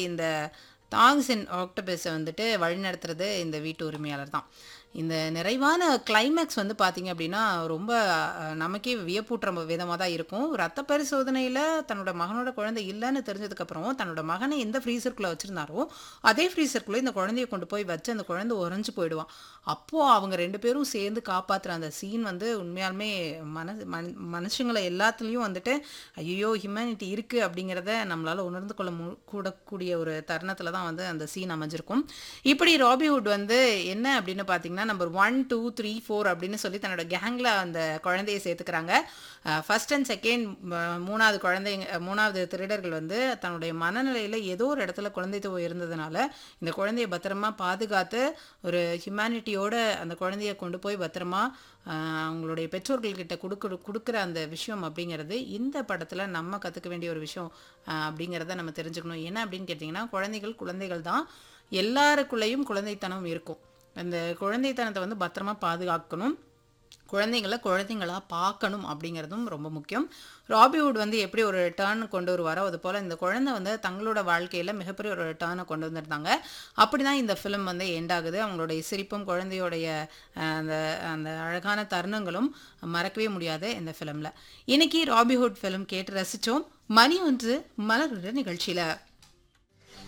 இந்த தாங்ஸின் ஆக்டோபஸை வந்துட்டு வழிநடத்துறது இந்த வீட்டு உரிமையாளர் தான் இந்த நிறைவான கிளைமேக்ஸ் வந்து பார்த்தீங்க அப்படின்னா ரொம்ப அஹ், நமக்கே வியப்பூட்டுற விதமாக தான் இருக்கும் ரத்த பரிசோதனையில் தன்னோட மகனோட குழந்தை இல்லைன்னு தெரிஞ்சதுக்கப்புறம் தன்னோட மகனை எந்த ஃப்ரீசருக்குள்ளே வச்சுருந்தாரோ அதே ஃப்ரீசருக்குள்ளே இந்த குழந்தைய கொண்டு போய் வச்சு அந்த குழந்தை உறைஞ்சு போயிடுவான் அப்போது அவங்க ரெண்டு பேரும் சேர்ந்து காப்பாற்றுற அந்த சீன் வந்து உண்மையாலுமே மன மனு மனுஷங்களை எல்லாத்துலேயும் வந்துட்டு ஐயோ ஹியூமனிட்டி இருக்குது அப்படிங்கிறத நம்மளால் உணர்ந்து கொள்ள மு கூடக்கூடிய ஒரு தருணத்தில் தான் வந்து அந்த சீன் அமைஞ்சிருக்கும் இப்படி ராபிவுட் வந்து என்ன அப்படின்னு பார்த்தீங்கன்னா number one two three four அப்படின்னு சொல்லி தன்னோட கேங்கில் அந்த குழந்தைய சேர்த்துக்கிறாங்க ஃபர்ஸ்ட் அண்ட் செகண்ட் மூணாவது குழந்தைங்க அஹ், மூணாவது திருடர்கள் வந்து தன்னுடைய மனநிலையில் ஏதோ ஒரு இடத்துல குழந்தைத்துவம் இருந்ததுனால இந்த குழந்தைய பத்திரமா பாதுகாத்து ஒரு ஹியூமனிட்டியோட அந்த குழந்தைய கொண்டு போய் பத்திரமா ஆஹ், அவங்களுடைய பெற்றோர்கள்கிட்ட கொடுக்குற கொடுக்குற அந்த விஷயம் அப்படிங்கிறது இந்த படத்தில் நம்ம கற்றுக்க வேண்டிய ஒரு விஷயம் ஆஹ், அப்படிங்கிறத நம்ம தெரிஞ்சுக்கணும் என்ன அப்படின்னு கேட்டிங்கன்னா குழந்தைகள் குழந்தைகள் தான் எல்லாருக்குள்ளேயும் குழந்தைத்தனம் இருக்கும் அந்த குழந்தைத்தனத்தை வந்து பத்திரமா பாதுகாக்கணும் குழந்தைங்கள குழந்தைங்களா பார்க்கணும் அப்படிங்கிறதும் ரொம்ப முக்கியம் ராபிவுட் வந்து எப்படி ஒரு டேர்ன் கொண்டு வருவாரோ அது போல் இந்த குழந்தை வந்து தங்களோட வாழ்க்கையில் மிகப்பெரிய ஒரு டேர்னை கொண்டு வந்திருந்தாங்க அப்படி தான் இந்த ஃபிலிம் வந்து எண்ட் ஆகுது அவங்களுடைய சிரிப்பும் குழந்தையோடைய அஹ், அந்த அந்த அழகான தருணங்களும் மறக்கவே முடியாது இந்த ஃபிலிமில் இன்னைக்கு ராபிஹுட் ஃபிலிம் கேட்டு ரசித்தோம் மணி ஒன்று மலருட நிகழ்ச்சியில்